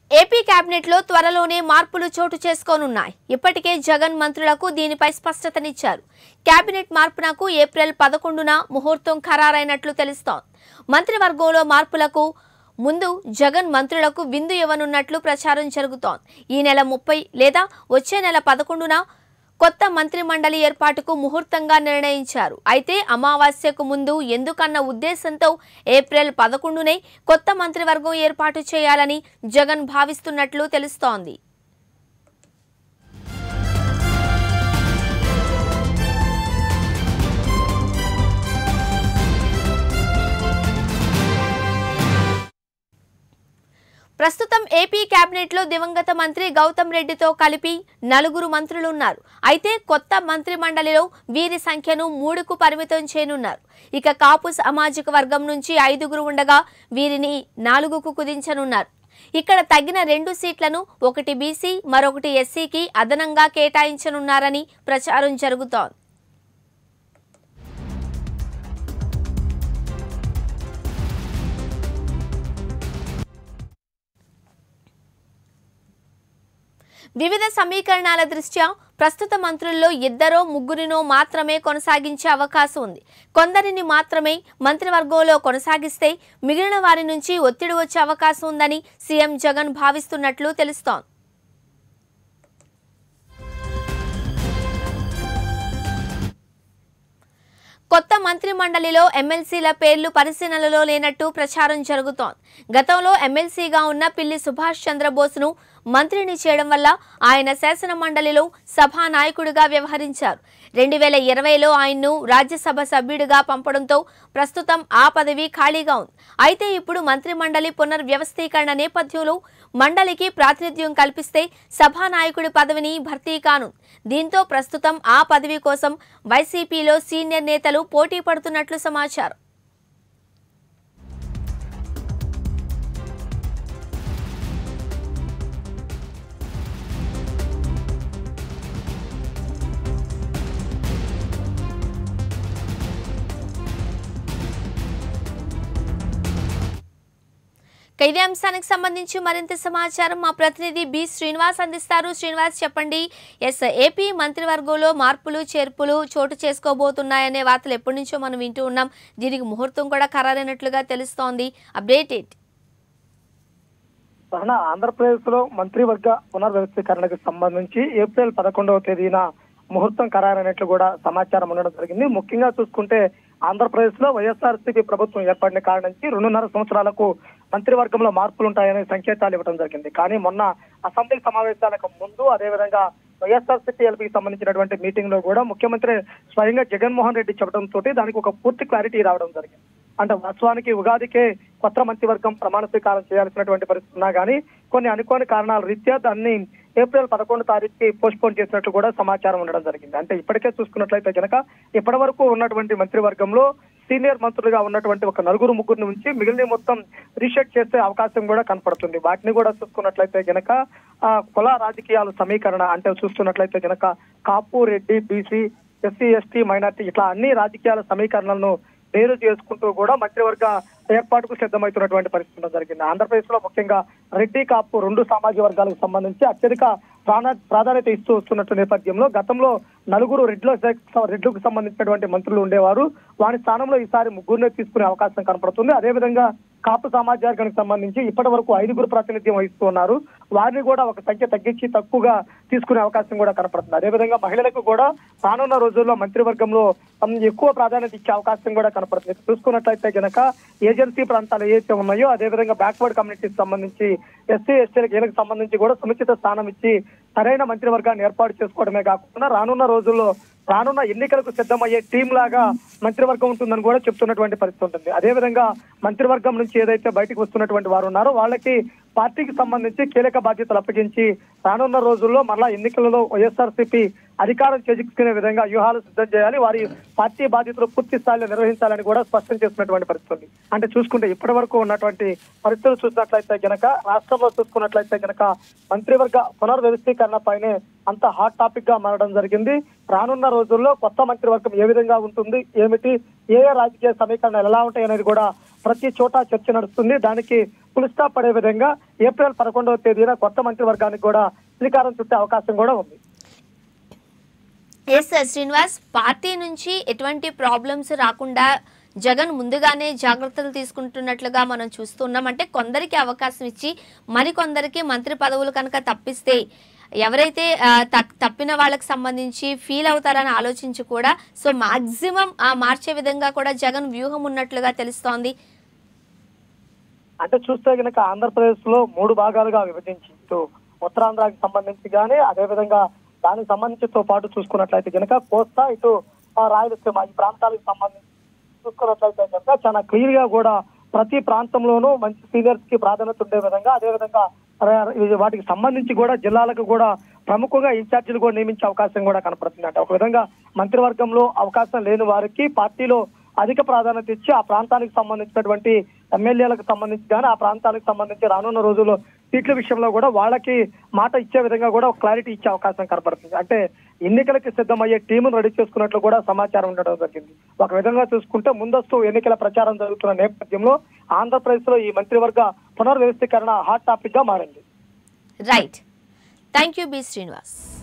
AP cabinet లో త్వరలోనే మార్పులు చోటు చేసుకోనున్నాయి ఇప్పటికే జగన్ మంత్రులకు దీనిపై స్పష్టతనిచ్చారు కేబినెట్ మార్పునకు ఏప్రిల్ పదకొండున ముహూర్తం ఖరారైనట్లు తెలుస్తోంది మంత్రివర్గంలో మార్పులకు ముందు జగన్ మంత్రులకు విందు ఇవ్వనున్నట్లు ప్రచారం జరుగుతోంది ఈ నెల ముప్పై లేదా వచ్చే నెల పదకొండున కొత్త మంత్రి మండలి ఏర్పాటుకు ముహూర్తంగా నిర్ణయించారు అయితే అమావాస్యకు ముందు ఎందుకన్న ఉద్దేశంతో ఏప్రిల్ పదకొండునే కొత్త మంత్రివర్గం ఏర్పాటు చేయాలని జగన్ భావిస్తున్నట్లు తెలుస్తోంది ప్రస్తుతం ఏపీ కేబినెట్ లో దివంగత మంత్రి గౌతమ్ రెడ్డితో కలిపి నలుగురు మంత్రులు ఉన్నారు అయితే కొత్త మంత్రి మండలిలో వీరి సంఖ్యను మూడుకు పరిమితం చేయనున్నారు ఇక కాపు సామాజిక వర్గం నుంచి ఐదుగురు ఉండగా వీరిని నాలుగుకు కుదించనున్నారు ఇక్కడ తగ్గిన రెండు సీట్లను ఒకటి బీసీ మరొకటి ఎస్సీకి అదనంగా కేటాయించనున్నారని ప్రచారం జరుగుతోంది వివిధ సమీకరణాల దృష్ట్యా ప్రస్తుత మంత్రుల్లో ఇద్దరో ముగ్గురినో మాత్రమే కొనసాగించే అవకాశం ఉంది కొందరిని మాత్రమే మంత్రివర్గంలో కొనసాగిస్తే మిగిలిన వారి నుంచి ఒత్తిడి వచ్చే అవకాశం ఉందని సీఎం జగన్ భావిస్తున్నట్లు తెలుస్తోంది కొత్త మంత్రి మండలిలో ఎమ్మెల్సీల పేర్లు పరిశీలనలో లేనట్టు ప్రచారం జరుగుతోంది గతంలో ఎమ్మెల్సీగా ఉన్న పిల్లి సుభాష్ చంద్రబోస్ను మంత్రిని చేయడం వల్ల ఆయన శాసన మండలిలో సభా నాయకుడిగా వ్యవహరించారు రెండు వేల ఇరవైలో ఆయన్ను రాజ్యసభ సభ్యుడిగా పంపడంతో ప్రస్తుతం ఆ పదవి ఖాళీగా ఉంది అయితే ఇప్పుడు మంత్రి మండలి పునర్వ్యవస్థీకరణ నేపథ్యంలో మండలికి ప్రాతినిధ్యం కల్పిస్తే సభానాయకుడి పదవిని భర్తీ కాను దీంతో ప్రస్తుతం ఆ పదవి కోసం వైసీపీలో సీనియర్ నేతలు పోటీ పడుతున్నట్లు సమాచారం ఇక ఇదే అంశానికి సంబంధించి మరింత సమాచారం మా ప్రతినిధి బి శ్రీనివాస్ అందిస్తారు శ్రీనివాస్ చెప్పండి ఎస్ ఏపీ మంత్రివర్గంలో మార్పులు చేర్పులు చోటు చేసుకోబోతున్నాయనే వార్తలు ఎప్పటి నుంచో మనం వింటూ ఉన్నాం దీనికి ముహూర్తం కూడా ఖరారైనట్లుగా తెలుస్తోంది అప్డేట్ ఏంటి సహన ఆంధ్రప్రదేశ్ లో మంత్రివర్గ పునర్వ్యవస్థీకరణకు సంబంధించి ఏప్రిల్ పదకొండవ తేదీన ముహూర్తం ఖరారైనట్లు కూడా సమాచారం ఉండడం జరిగింది ముఖ్యంగా చూసుకుంటే ఆంధ్రప్రదేశ్ లో వైఎస్ఆర్సీపీ ప్రభుత్వం ఏర్పడిన కారణం నుంచి రెండున్నర సంవత్సరాలకు మంత్రివర్గంలో మార్పులు ఉంటాయనే సంకేతాలు ఇవ్వడం జరిగింది కానీ మొన్న అసెంబ్లీ సమావేశాలకు ముందు అదేవిధంగా వైఎస్ఆర్సీపీ ఎల్పీకి సంబంధించినటువంటి మీటింగ్ లో కూడా ముఖ్యమంత్రి స్వయంగా జగన్మోహన్ రెడ్డి చెప్పడంతో దానికి ఒక పూర్తి క్లారిటీ రావడం జరిగింది అంటే వాస్తవానికి ఉగాదికే కొత్త మంత్రివర్గం ప్రమాణ స్వీకారం చేయాల్సినటువంటి పరిస్థితి ఉన్నా కానీ కొన్ని అనుకోని కారణాల రీత్యా దాన్ని ఏప్రిల్ పదకొండు తారీఖుకి పోస్ట్ పోన్ చేసినట్లు కూడా సమాచారం ఉండడం జరిగింది అంటే ఇప్పటికే చూసుకున్నట్లయితే కనుక ఇప్పటి వరకు ఉన్నటువంటి మంత్రివర్గంలో సీనియర్ మంత్రులుగా ఉన్నటువంటి ఒక నలుగురు ముగ్గురు నుంచి మిగిలిన మొత్తం రీషెట్ చేసే అవకాశం కూడా కనపడుతుంది వాటిని కూడా చూసుకున్నట్లయితే గనక ఆ, కుల రాజకీయాలు సమీకరణ అంటే చూస్తున్నట్లయితే గనక Kapu Reddy BC SC ST minority ఇట్లా అన్ని రాజకీయాల సమీకరణలను వేరు చేసుకుంటూ కూడా మంత్రివర్గ ఏర్పాటుకు సిద్ధమవుతున్నటువంటి పరిస్థితి ఉండడం జరిగింది ఆంధ్రప్రదేశ్ లో ముఖ్యంగా రెడ్డి కాపు రెండు సామాజిక వర్గాలకు సంబంధించి అత్యధిక ప్రాణ ప్రాధాన్యత ఇస్తూ వస్తున్నట్టు నేపథ్యంలో గతంలో నలుగురు రెడ్ల రెడ్లకు సంబంధించినటువంటి మంత్రులు ఉండేవారు వారి స్థానంలో ఈసారి ముగ్గురునే తీసుకునే అవకాశం కనపడుతుంది అదేవిధంగా కాపు సమాజ వర్గానికి సంబంధించి ఇప్పటి వరకు ఐదుగురు ప్రాతినిధ్యం వహిస్తూ ఉన్నారు వారిని కూడా ఒక సంఖ్య తగ్గించి తక్కువగా తీసుకునే అవకాశం కూడా కనపడుతుంది అదేవిధంగా మహిళలకు కూడా రానున్న రోజుల్లో మంత్రివర్గంలో ఉమ్, ఎక్కువ ప్రాధాన్యత ఇచ్చే అవకాశం కూడా కనపడుతుంది చూసుకున్నట్లయితే గనక ఏజెన్సీ ప్రాంతాలు ఏవైతే ఉన్నాయో అదేవిధంగా బ్యాక్వర్డ్ కమ్యూనిటీకి సంబంధించి ఎస్సీ ఎస్టీలకు వీళ్ళకి సంబంధించి కూడా సముచిత స్థానం ఇచ్చి సరైన మంత్రివర్గాన్ని ఏర్పాటు చేసుకోవడమే కాకుండా రానున్న రోజుల్లో రానున్న ఎన్నికలకు సిద్ధమయ్యే టీం లాగా మంత్రివర్గం ఉంటుందని కూడా చెప్తున్నటువంటి పరిస్థితి ఉంటుంది అదేవిధంగా మంత్రివర్గం నుంచి ఏదైతే బయటకు వస్తున్నటువంటి వారు ఉన్నారో వాళ్ళకి పార్టీకి సంబంధించి కీలక బాధ్యతలు అప్పగించి రానున్న రోజుల్లో మరలా ఎన్నికలలో వైఎస్ఆర్సీపీ అధికారం చేజిక్చుకునే విధంగా వ్యూహాలు సిద్ధం చేయాలి వారి పార్టీ బాధ్యతలు పూర్తి స్థాయిలో నిర్వహించాలని కూడా స్పష్టం చేస్తున్నటువంటి పరిస్థితి ఉంది అంటే చూసుకుంటే ఇప్పటి వరకు ఉన్నటువంటి పరిస్థితులు చూసినట్లయితే గనక రాష్ట్రంలో చూసుకున్నట్లయితే గనక మంత్రివర్గ పునర్వ్యవస్థీకరణ పైనే అంత హాట్ టాపిక్ గా మారడం జరిగింది రానున్న రోజుల్లో కొత్త మంత్రివర్గం ఏ విధంగా ఉంటుంది ఏమిటి ఏ ఏ రాజకీయ సమీకరణలు ఎలా ఉంటాయి అనేది కూడా ప్రతి చోట చర్చ నడుస్తుంది దానికి ఫుల్ స్టాప్ పడే విధంగా ఏప్రిల్ పదకొండవ తేదీన కొత్త మంత్రివర్గానికి కూడా శ్రీకారం చుట్టే అవకాశం కూడా ఉంది ఎస్ సార్ శ్రీనివాస్ పార్టీ నుంచి ఎటువంటి ప్రాబ్లమ్స్ రాకుండా జగన్ ముందుగానే జాగ్రత్తలు తీసుకుంటున్నట్లుగా మనం చూస్తున్నాం అంటే కొందరికి అవకాశం ఇచ్చి మరికొందరికి మంత్రి పదవులు కనుక తప్పిస్తే ఎవరైతే ఆ, తక్- తప్పిన వాళ్ళకి సంబంధించి ఫీల్ అవుతారని ఆలోచించి కూడా సో మాక్సిమం మార్చే విధంగా కూడా జగన్ వ్యూహం ఉన్నట్లుగా తెలుస్తోంది అంటే చూస్తే గనక ఆంధ్రప్రదేశ్ లో మూడు భాగాలుగా విభజించి ఇటు ఉత్తరాంధ్రాకి సంబంధించి గానీ అదేవిధంగా దానికి సంబంధించితో పాటు చూసుకున్నట్లయితే గనక కోస్తా ఇటు ఆ, రాయలసీమ ఈ ప్రాంతాలకు సంబంధించి చూసుకున్నట్లయితే కనుక చాలా క్లియర్ గా కూడా ప్రతి ప్రాంతంలోనూ మంచి సీనియర్స్ కి ప్రాధాన్యత ఉండే విధంగా అదేవిధంగా ర- ఇది వాటికి సంబంధించి కూడా జిల్లాలకు కూడా ప్రముఖంగా ఇన్ఛార్జీలు కూడా నియమించే అవకాశం కూడా కనపడుతుంది అంటే ఒక విధంగా మంత్రివర్గంలో అవకాశం లేని వారికి పార్టీలో అధిక ప్రాధాన్యత ఇచ్చి ఆ ప్రాంతానికి సంబంధించినటువంటి ఎమ్మెల్యేలకు సంబంధించి కానీ ఆ ప్రాంతానికి సంబంధించి రానున్న రోజుల్లో సీట్ల విషయంలో కూడా వాళ్ళకి మాట ఇచ్చే విధంగా కూడా ఒక క్లారిటీ ఇచ్చే అవకాశం కనపడుతుంది అంటే ఎన్నికలకి సిద్ధమయ్యే టీమును రెడీ చేసుకున్నట్లు కూడా సమాచారం ఉండడం జరిగింది ఒక విధంగా చూసుకుంటే ముందస్తు ఎన్నికల ప్రచారం జరుగుతున్న నేపథ్యంలో ఆంధ్రప్రదేశ్ లో ఈ మంత్రివర్గ పునర్వ్యవస్థీకరణ హాట్ టాపిక్ గా మారింది right thank you B Srinivas